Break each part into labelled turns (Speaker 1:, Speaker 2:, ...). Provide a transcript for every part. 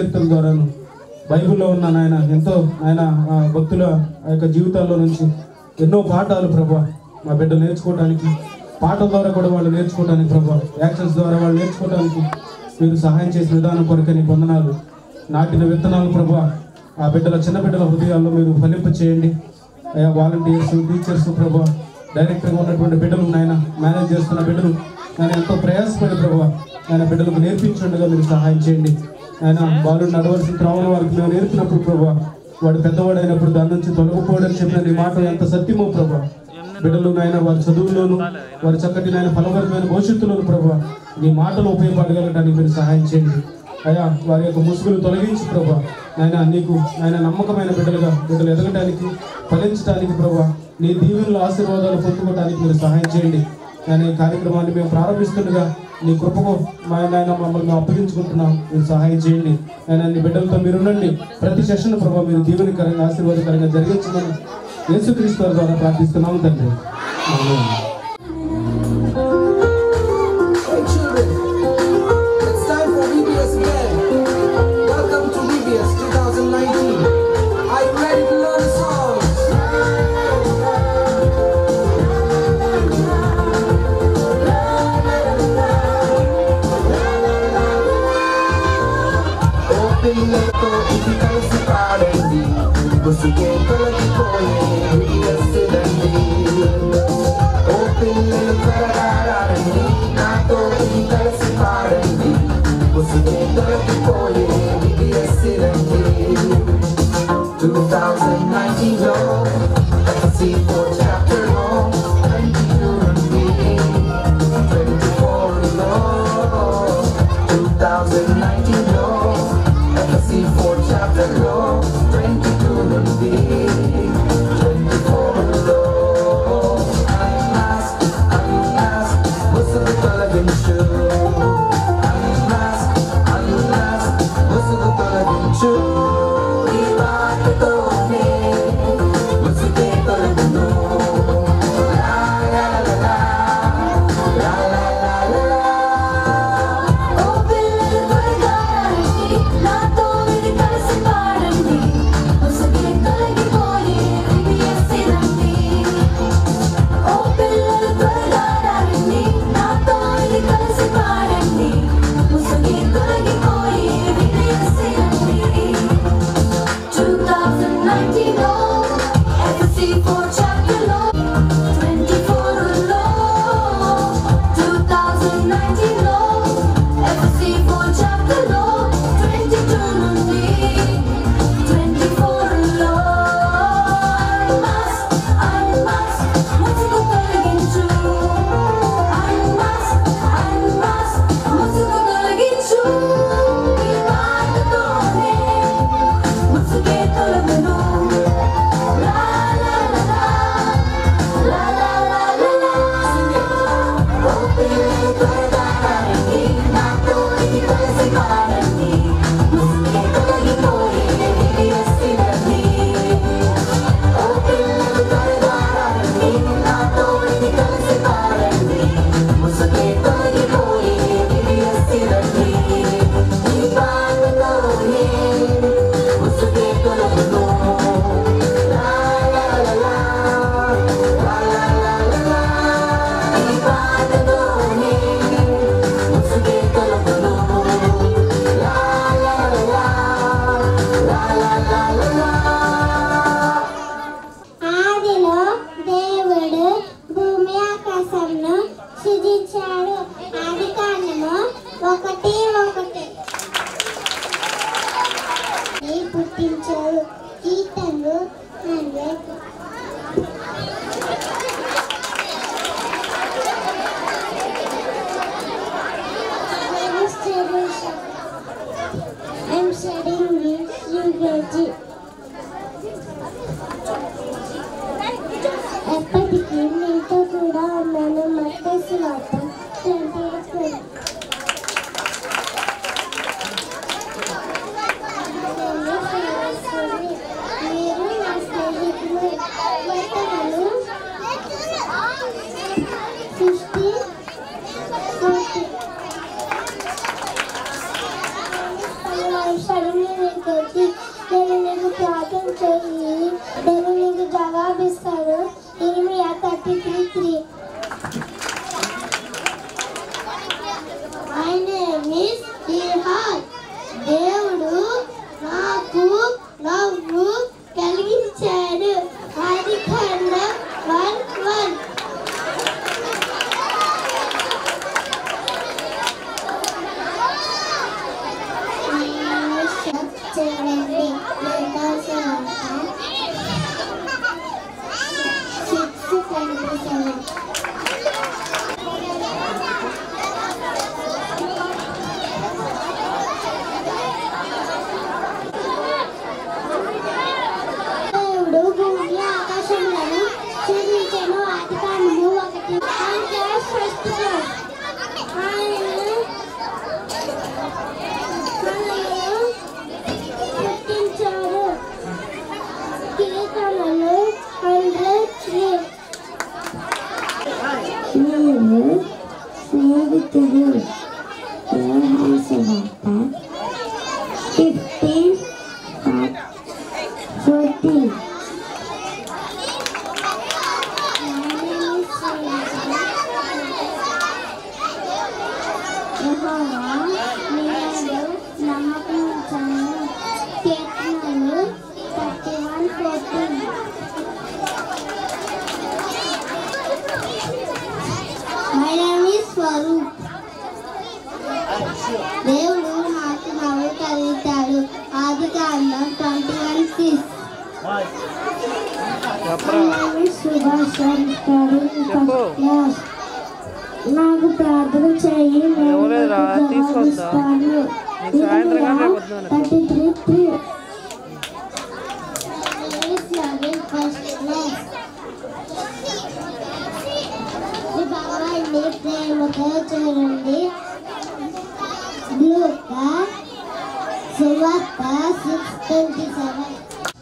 Speaker 1: చరిత్రల ద్వారాను బైబిల్లో ఉన్న నాయన ఎంతో ఆయన ఆ భక్తుల ఆ యొక్క జీవితాల్లో నుంచి ఎన్నో పాఠాలు ప్రభా మా బిడ్డలు నేర్చుకోవడానికి పాటల ద్వారా కూడా వాళ్ళు నేర్చుకోవడానికి ప్రభా యాక్షన్స్ ద్వారా వాళ్ళు నేర్చుకోవడానికి మీరు సహాయం చేసిన విధానం కొరకని వందనాలు నాటిన విత్తనాలు ప్రభా ఆ బిడ్డల చిన్న బిడ్డల హృదయాల్లో మీరు ఫలింప చేయండి అయ్యా వాలంటీర్స్ టీచర్స్ ప్రభా డైరెక్టర్గా ఉన్నటువంటి బిడ్డలు నాయన మేనేజ్ చేస్తున్న బిడ్డలు ఆయన ఎంతో ప్రయాసపడి ప్రభా ఆయన బిడ్డలకు నేర్పించుండగా మీరు సహాయం చేయండి ఆయన వాళ్ళు నడవలసిన త్రోవల వారికి మేము నేర్పినప్పుడు ప్రభా వాడు పెద్దవాడు అయినప్పుడు దాని నుంచి తొలగిపోవడం చెప్పిన నీ మాట ఎంత సత్యమో ప్రభా బిడ్డలు నాయన వారి చదువుల్లోను వారి చక్కటి నాయన ఫలవంతమైన భవిష్యత్తులోను ప్రభా నీ మాటలు ఉపయోగపడగలగడానికి మీరు సహాయం చేయండి అయ్యా వారి యొక్క ముసుగులు తొలగించి ప్రభా నాయన నీకు ఆయన నమ్మకమైన బిడ్డలుగా బిడ్డలు ఎదగడానికి ఫలించడానికి ప్రభా నీ దీవెనల ఆశీర్వాదాలు పొందుకోవడానికి మీరు సహాయం చేయండి ఆయన ఈ కార్యక్రమాన్ని మేము ప్రారంభిస్తుండగా నీ కృపకు మా నాయన మమ్మల్ని మేము అప్పగించుకుంటున్నాం మీరు సహాయం చేయండి ఆయన నీ బిడ్డలతో మీరు ఉండండి ప్రతి సెషన్ ప్రభావ మీరు దీవెనకరంగా ఆశీర్వాదకరంగా జరిగించమని యేసుక్రీస్తు వారి ద్వారా ప్రార్థిస్తున్నాము తండ్రి ఆమేన్.
Speaker 2: Hey children, it's time for VBS again. Welcome to VBS 2019. Are you ready to learn songs? పిల్లలతో ఇది కలిసి పాడండి ముసిగే తొలగిపోయే విడియస్సులండి ఓ పిల్లలు త్వరగారండి నాతో ఇది కలిసి పాడండి ముసిగే తొలగిపోయే విడియస్సులండి 2019 లో C4 chapter లో 22 నుండి 24 లో 2019 లో FC4 chapter లో 22 నుండి 24 లో Unmask, unmask, ముసుగు తొలగించు Unmask, unmask, ముసుగు తొలగించు ఈ మాటతోనే ముసుగే తొలగును లా లా లా లా, లా లా లా లా లా.
Speaker 3: ఓ పిల్లలు త్వరగా రండి నాతో ఇది కలిసి పాడండి ముసుగే తొలగిపోయి విడియసిరండి ఓ పిల్లలు త్వరగా రండి నాతో ఇది కలిసి పాడండి ముసుగే తొలగిపోయి విడియసిరండి 2019 లో FC4 chapter లో 24 లో 2019 లో FC4 chapter లో 22 నుండి 24 లో Unmask, unmask, ముసుగు తొలగించు Unmask, unmask, ముసుగు తొలగించు ఈ మాటతోనే ముసుగే తొలగును లా లా లా లా లా లా లా లా లా ఓ పిల్లలు త్వరగా రండి నాతో ఇది కలిసి పాడండి ముసుగే తొలగిపోయే విడియసిరండి ఓ పిల్లలు త్వరగా రండి నాతో ఇది కలిసి పాడండి ముసుగే తొలగిపోయే విడియసిరండి ఈ పాటలోనే ముసుగే తొలగును లా లా లా లా లా లా లా లా లా ఈ పాటలోనే ముసుగే తొలగును లా లా లా లా లా లా లా లా లా
Speaker 4: ఆదిలో దేవుడు భూమి ఆకాశంను సృజించాడు ఆది కాండము ఒకటి ఒకటి ఈ పుట్టించాడు కీర్తనలు hundred I'm studying this UKG. ఎప్పటికీ మీతో కూడా ఉన్నాను మత్తయి వార్త twenty thirty three three my name is Irhan దేవుడు నాకు నవ్వు కలిగించాడు అది ఖండం వన్ వన్ చూడండి సిక్స్ ట్వంటీ సెవెన్ దేవుడు భూమి ఆకాశములను సృజించెను ఆది కాండము ఒకటి అంటే ఫస్ట్ క్లాస్ ఆయన మనలను పుట్టించారు కీర్తనలు హండ్రెడ్ త్రీ నీవు స్నేహితుడు ఫిఫ్టీన్ ఫోర్టీన్ నమ్మకం కీర్తనలు thirty one fourteen my name is Swaroop దేవుడు నాకు నవ్వు కలిగితాడు ఆది కాండం ట్వంటీ వన్ సిక్స్ సుభాష్ నాకు ప్రార్థన చేయి నేను
Speaker 5: ఇవ్వలేదురా,
Speaker 4: నీకు
Speaker 5: తీసుకొద్దా?
Speaker 4: జవాబిస్తాను.
Speaker 5: నీకు సాయంత్రం కానీ రేపు పొద్దున్న
Speaker 4: thirty three three first class ఈ భగవాన్ని ప్రేమతో చూడండి బ్లూక సువార్త six twenty seven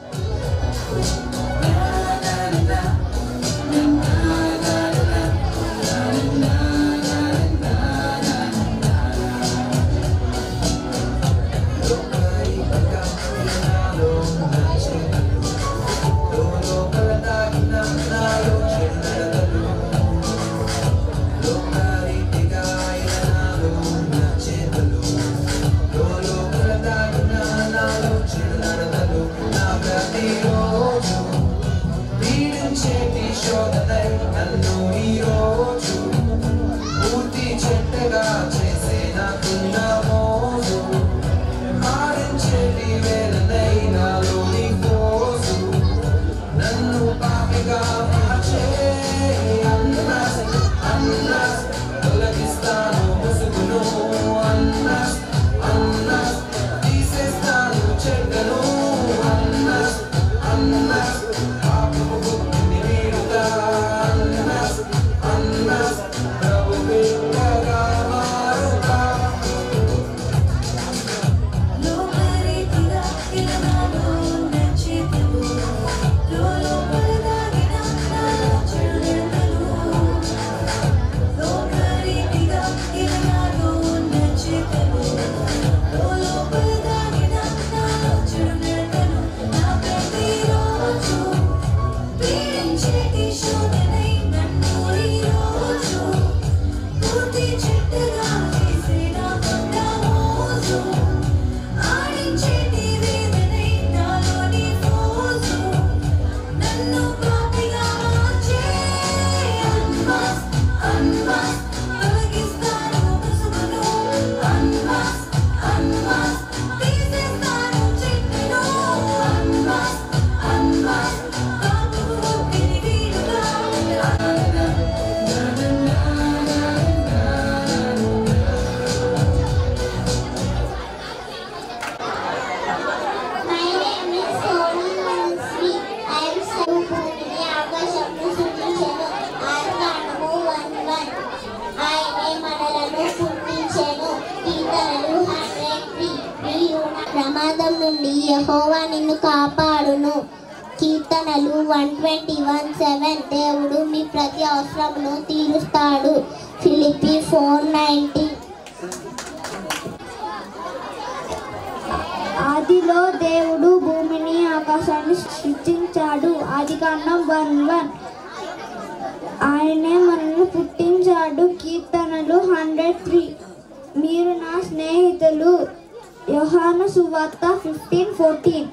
Speaker 4: My name is Soni Mansri. I am Sarupuni ఆకాశంను సృజించెను ఆదికాండము వన్ వన్ ఆయనే మనలను పుట్టించెను కీర్తనలు హండ్రెడ్ త్రీ మీరు నా ప్రమాదం నుండి యెహోవా నిన్ను కాపాడును కీర్తనలు వన్ ట్వంటీ వన్ సెవెన్ దేవుడు మీ ప్రతి అవసరమును తీరుస్తాడు ఫిలిపి ఫోర్ నైంటీ
Speaker 6: ఆదిలో దేవుడు భూమిని ఆకాశాన్ని సృష్టించాడు ఆది కాండం వన్ వన్ ఆయనే మనల్ని పుట్టించాడు కీర్తనలు హండ్రెడ్ త్రీ మీరు నా స్నేహితులు యోహాను సువార్త ఫిఫ్టీన్ ఫోర్టీన్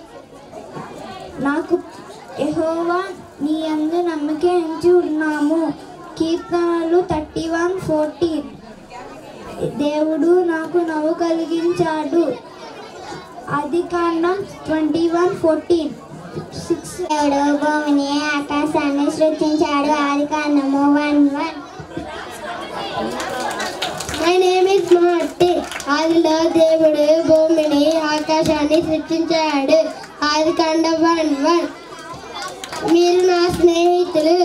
Speaker 6: నాకు యెహోవా నీ అందు నమ్మిక ఉంచి ఉన్నాము కీర్తనలు థర్టీ వన్ ఫోర్టీన్ దేవుడు నాకు నవ్వు కలిగించాడు అది కాండం ట్వంటీ వన్ ఫోర్టీన్ సిక్స్
Speaker 4: దేవుడు భూమిని ఆకాశాన్ని సృష్టించాడు ఆది కాండము one one
Speaker 6: my name is Marty ఆదిలో దేవుడు భూమిని ఆకాశాన్ని సృష్టించాడు ఆది కాండ వన్ వన్ మీరు నా స్నేహితులు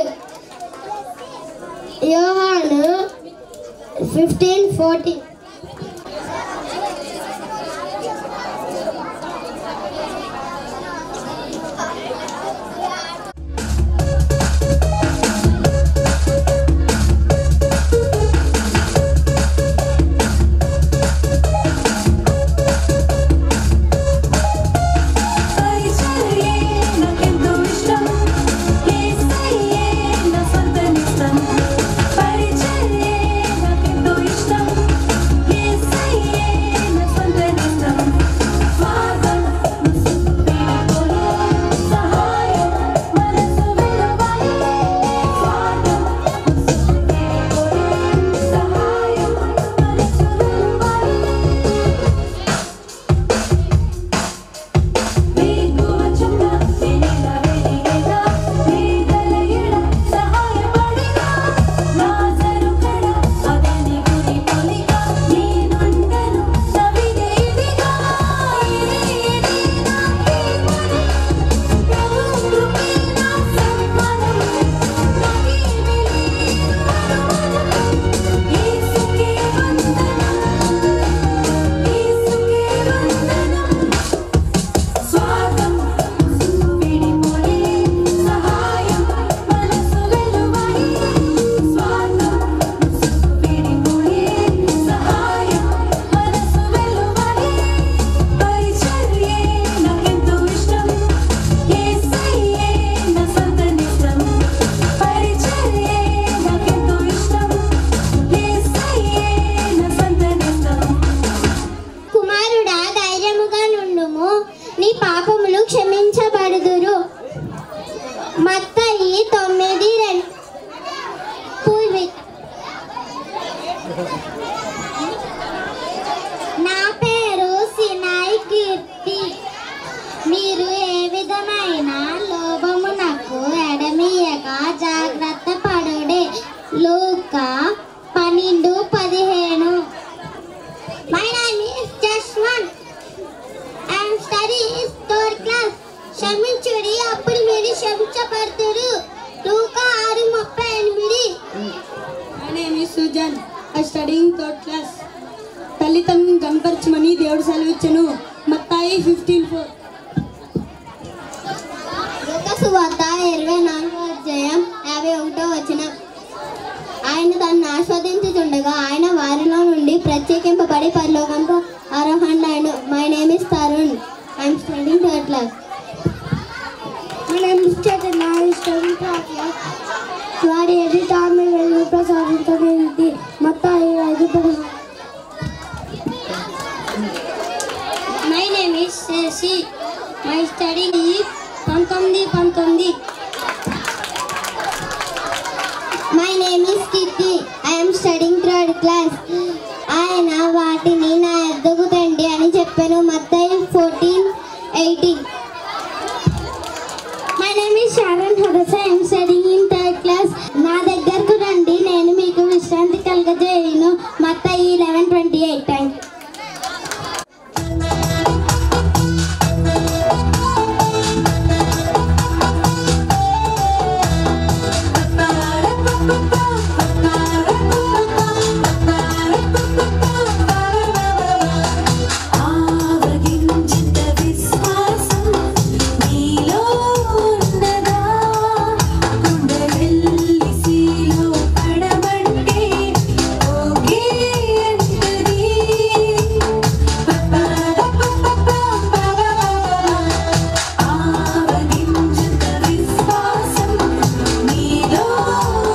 Speaker 6: యోహాను ఫిఫ్టీన్ ఫోర్టీన్
Speaker 3: పరిచర్యే నాకెంతో ఇష్టం యేసయ్యే నా సొంత నిష్టం పరిచర్యే నాకెంతో ఇష్టం యేసయ్యే నా సొంత నిష్టం స్వాగతం వీడిపోలే సహాయం మనసు విలువై స్వాగతం వీడిపోలే సహాయం మనసు విలువై వేగువచున్న వెన్నెల వెలిగేగా వేదలయడ సహాయపడిగా నాజరుకడ అదని గురి పొలిగా నేనుండను నవిదేవిగా ఇదే ఇదే నా తీర్మానం ప్రభు కృపే నా సన్మానం నాకేమీ లేదు అనుమానం యేసుకే వందనం యేసుకే వందనం స్వాగతం విడిపోలే సహాయం మనసు వెలువై స్వాగతం విడిపోలే సహాయం మనసు వెలువై పరిచర్యే నాకెంతో ఇష్టం యేసయ్యే నా సొంత నిష్టం పరిచర్యే నాకెంతో ఇష్టం యేసయ్యే నా సొంత నిష్టం
Speaker 6: కుమారుడా ధైర్యముగా నుండుము నీ పాపములు క్షమించబడుదురు మత్తయి తొమ్మిది రెండు పూర్వి నా పేరు సినాయి కీర్తి మీరు ఏ విధమైన లోభమునకు ఎడమియక జాగ్రత్త పడుడే లూక పన్నెండు పదిహేను My name is Jashwan. I am studying third class. క్షమించుడి అప్పుడు మీరు క్షమించబడతారు లూకా ఆరు ముప్పై ఎనిమిది
Speaker 7: my name is Sujan I studying third class తల్లిదండ్రులను కనపరచమని దేవుడు సెలవిచ్చను మత్తాయి ఫిఫ్టీన్ ఫోర్
Speaker 6: లూకా సువార్త ఇరవై నాలుగో అధ్యాయం యాభై ఒకటో వచనం ఆయన తనను ఆస్వాదించుచుండగా ఆయన వారిలో నుండి ప్రత్యేకింపబడి పరలోకంకు ఆరోహణ my name is Tarun I'm studying third class my name is Chaitanya I studying third class వారి ఎదుట ఆమె వెలుగు ప్రసాదించడానికి మొత్తం ఐదు పదహారు my name is Sashi my study పంతొమ్మిది పంతొమ్మిది my name is Kitty I'm studying third class ఆయన వాటిని నా ఎద్దకు తండి అని చెప్పాను మత్తయి fourteen eighteen my name is Sharon హరస I'm studying in third class నా దగ్గరకు రండి నేను మీకు విశ్రాంతి కలగజేయను మత్తయి లెవెన్ ట్వంటీ ఎయిట్ థ్యాంక్
Speaker 3: ఆవగించిత విశ్వాసం నీలో ఉన్నదా గుండెల్లి సీలో పడమంటే ఓకే అంటది ఆవగించిత విశ్వాసం నీలో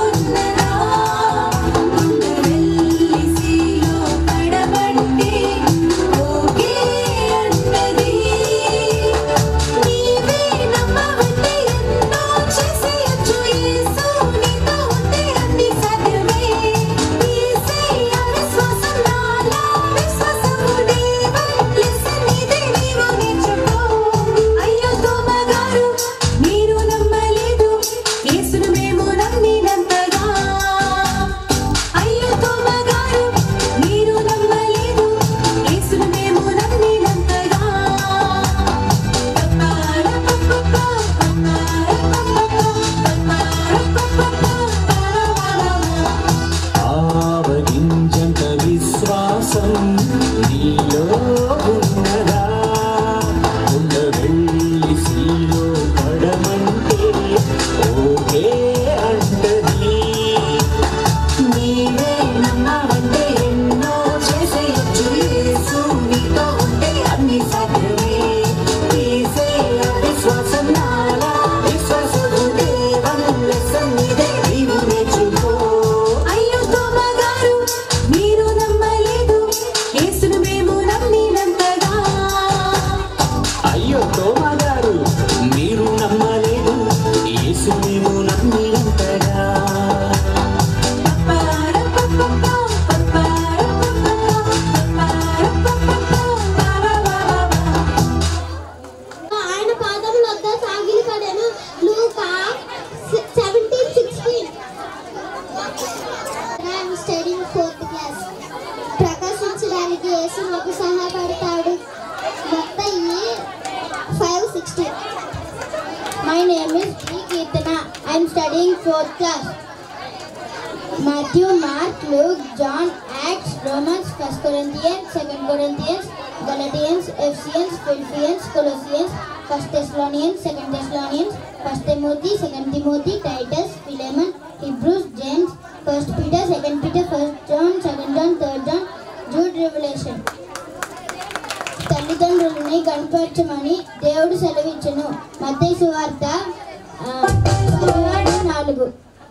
Speaker 6: ఐఎమ్ స్టడింగ్ ఫోర్త్ క్లాస్ ప్రకాశించడానికి యేసు నాకు సహాయపడతాడు మత్తయి five sixty my name is Sri Keerthana I'm studying fourth class Matthew, Mark, Luke, John, Acts, Romans, 1 Corinthians, 2 Corinthians, Galatians, Ephesians, Philippians, Colossians, 1 Thessalonians, 2 Thessalonians, 1 Timothy, 2 Timothy, Titus, Philemon, Hebrews, James, 1 Peter, 2 Peter, 1 John, 2 John, 3 John, Jude, Revelation. తల్లిదండ్రులని కనపరచమని దేవుడు సెలవిచ్చును మత్తయి సువార్త ఆ, పదిహేడు నాలుగు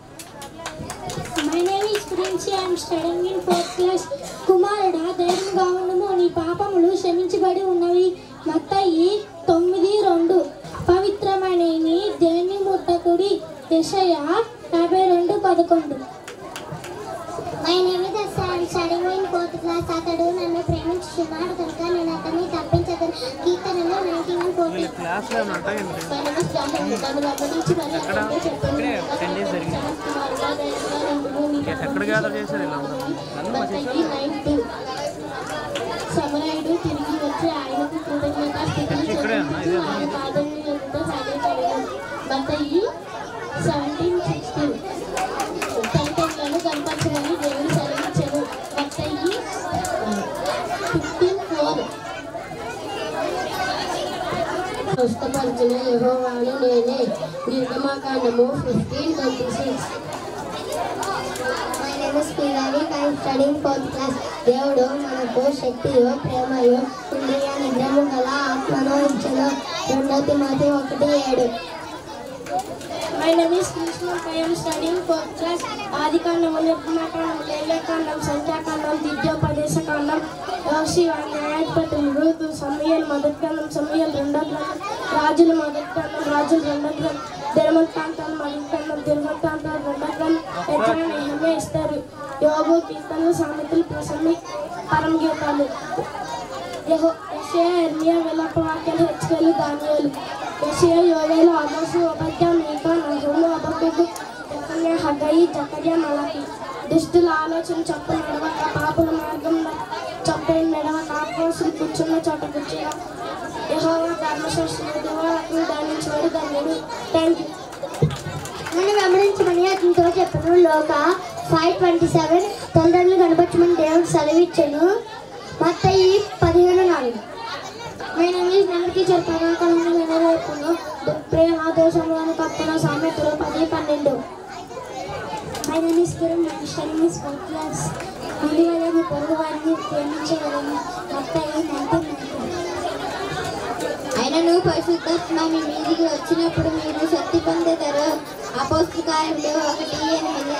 Speaker 8: my name is Princy I'm studying in fourth class కుమారుడా ధైర్యంగా ఉండము నీ పాపములు క్షమించబడి ఉన్నవి మత్తయి తొమ్మిది రెండు పవిత్రమైన నీ దేన్ని ముట్టకుడి యెషయ యాభై రెండు పదకొండు
Speaker 6: my name is Assa I'm studying in fourth class అతడు నన్ను ప్రేమించుచున్నాడు కనుక నేను అతన్ని తప్పించదను కీర్తనలో నైన్టీన్ అండ్ ఫోర్టీ
Speaker 5: క్లాస్లో ఏమన్నా ఏంటి
Speaker 6: మై నేమ్ ఇస్ జాన్ నన్ను వెంబడించి మరి అతనితో చెప్పాను
Speaker 5: ఇక్కడే ten days జరిగింది.
Speaker 6: కుమారుడా, ధైర్యంగా ఉండుము, నీ
Speaker 5: ఎక్కడ గ్యాదర్ చేశారు ఇలా అందరూ? నన్ను మా
Speaker 6: మత్తయి
Speaker 5: శిష్యులు
Speaker 6: నైన్ టూ సమరయుడు తిరిగి వచ్చి ఆయనకు కృతజ్ఞత
Speaker 5: ఇక్కడే అన్నా, ఇదే అన్నా.
Speaker 6: కాదనులతో సాగించాడు మత్తయి సెవెంటీన్ సిక్స్టీన్ తల్లిదండ్రులను కనపరచమని దేవుడు సెలవిచ్చాడు మత్తయి ఫిఫ్టీన్ ఫోర్ స్వస్థపరిచిన యహోవాను నేనే నిర్గమాకాండము fifteen twenty six my name is Pirari I studying fourth class దేవుడు మనకు శక్తియో ప్రేమయో ఇంద్రియ నిగ్రహము గల ఆత్మను ఇచ్చను రెండో తిమోతి ఒకటి ఏడు
Speaker 8: my name is Krishna I'm studying fourth class ఆది కాండము నిర్మాకాండం లేఖకాండం సంఖ్యాకాండం ద్వితీయోపదేశకాండం యోషివ న్యాయాధిపతులు రూతు సమయల్ మొదటి గ్రంథం సమయల్ రెండో గ్రంథం రాజుల మొదటి గ్రంథం రాజుల రెండో గ్రంథం దినవృత్తాంతాలు మొదటి గ్రంథం దినవృత్తాంతాలు రెండో గ్రంథం ఎక్కడ నిహమే ఇస్తారు యోగు కీర్తనలు సామెతలు ప్రసంగి పరమ గీతాలు యెహో యెషయా ఎర్మియా విలాప వాక్యాలు హెచ్కేలు దానియాలు యెషయా యోవేలు ఆమోసు అబద్య మీకా నహుము అబక్కుకు జకర్యా హగ్గయి జకర్యా మలకి దుష్టుల ఆలోచన చొప్పున నడవక పాపుల మార్గంలో చొప్పున నడవక అపోసులు కూర్చున్న చోట కూర్చున్న యెహోవా ధర్మశాస్త్రుడు దేవాలకులు ధ్యానించేవాడు ధన్యుడు థ్యాంక్ యూ
Speaker 6: నన్ను వెంబడించమని అతనితో చెప్పను లోక ఫైవ్ ట్వంటీ సెవెన్ తల్లిదండ్రులు కనపరచమని దేవుడు సెలవిచ్చాను మత్తయి పదిహేను నాలుగు నేను నెలకి చెప్పాను కాలంలో నెరవేర్పును ప్రేమ దోషంలోని కప్పన సామెతలు పది పన్నెండు
Speaker 8: my name is Kiran my studying is fourth class విలువలేని పొరుగు వారిని ప్రేమించగలను మత్తయి నైన్టీన్
Speaker 6: ఆయనను పరిశుద్ధాత్మ మీ మీదికి వచ్చినప్పుడు మీరు శక్తి పొందేదారు అపోస్తల కార్యములు ఒకటి ఎనిమిది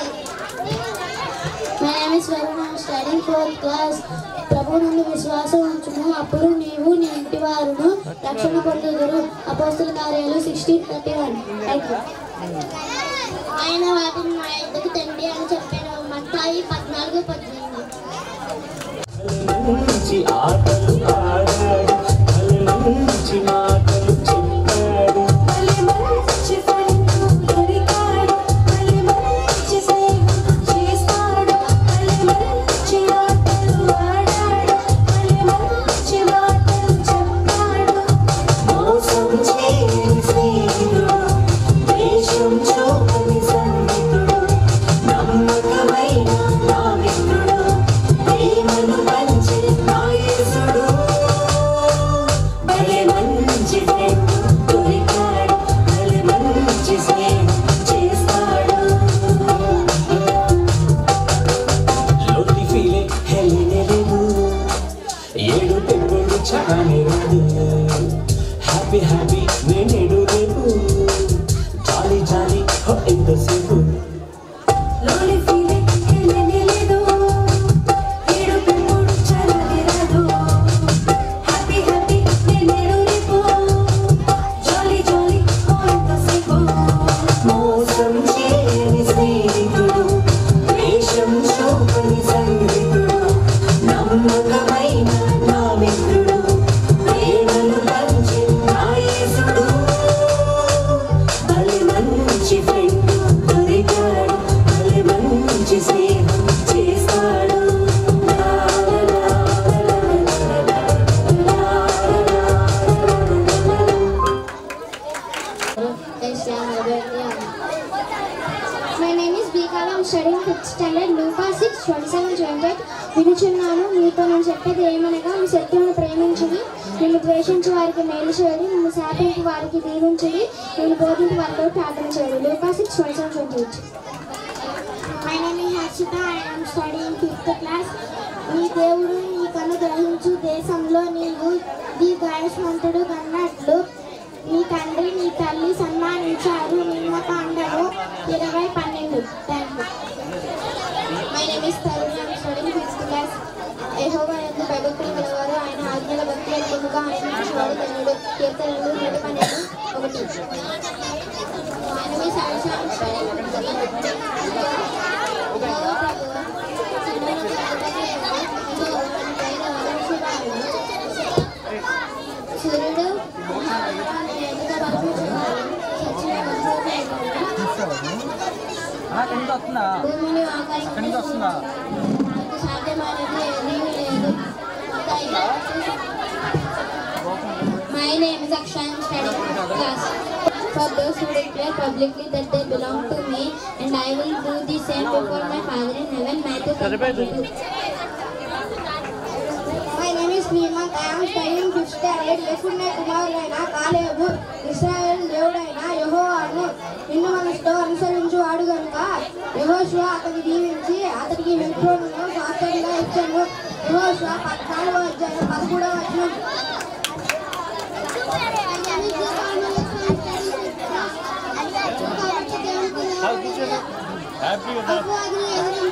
Speaker 8: my name is Varun I'm studying fourth class ప్రభు నుండి విశ్వాసం ఉంచుము అప్పుడు నీవు నీ ఇంటి వారును రక్షణ పొందుదురు అపోస్తుల కార్యాలు sixteen thirty one thank you
Speaker 6: ఆయన వాటిని నా ఎద్దుకు తండ్రి అని చెప్పాను మత్తాయి పద్నాలుగు పద్దెనిమిది
Speaker 9: మంచి ఆటలు ఆడాడు మంచి మాటలు చెప్పాడు
Speaker 3: మంచి పనులు దొరికాడు మళ్ళీ మంచి స్నేహం చేస్తాడు మళ్ళీ మంచి ఆటలు ఆడాడు మళ్ళీ మంచి మాటలు చెప్పాడు
Speaker 9: మోసం చేయని స్నేహితుడు దేశం చూపని సన్నిహితుడు నమ్మకమైన నా మిత్రుడు ప్రేమను పంచే
Speaker 8: స్టడింగ్ ఫిఫ్త్ స్టాండర్డ్ లూకా six twenty seven twenty eight వినుచున్నాను మీతో నేను చెప్పేది ఏమనగా మీ శత్రువును ప్రేమించుడి నిన్ను ద్వేషించు వారికి మేలు చేయడి నిన్ను శాపింపు వారికి దీవించుడి నిన్ను బోధింపు వారితో ప్రార్థన చేయడు లూకా six twenty seven twenty eight
Speaker 4: my name is Harshitha I am studying fifth class నీ దేవుడు నీ కను గ్రహించు దేశంలో నీవు దీర్ఘాయుష్మంతుడు కన్నట్లు నీ తండ్రి నీ తల్లి సన్మానించారు నిన్న కాండము ఇరవై పన్నెండు thank you
Speaker 8: my name is Tarun I'm studying fifth class యెహోవా యందు భయభక్తులు గలవారు ఆయన ఆజ్ఞల భక్తుల ఎక్కువగా ఆనందించేవాడు ధన్యుడు కీర్తనలు నూట పన్నెండు ఒకటి my name is Ayesha I'm studying fifth సూర్యుడు భూమిని ఆకాశం సాధ్యమైనది ఏమీ లేదు My name is Akshay. I'm studying fifth class. For those who declare publicly that they belong to me, and I will do the same before my Father in heaven. Matthew 10:22.
Speaker 4: My name is Srimanth I am studying fifth standard యెఫున్నె కుమారుడైన కాలేబు Israel దేవుడైన యెహోవాను నిన్ను మనసుతో అనుసరించు వాడు గనుక యెహోషువ అతని దీవించి అతనికి హెబ్రోనును స్వాస్థ్యంగా ఇచ్చాను యెహోషువ పద్నాలుగో అధ్యాయం పదమూడవ వచనం
Speaker 6: అపవాదులు ఎదురు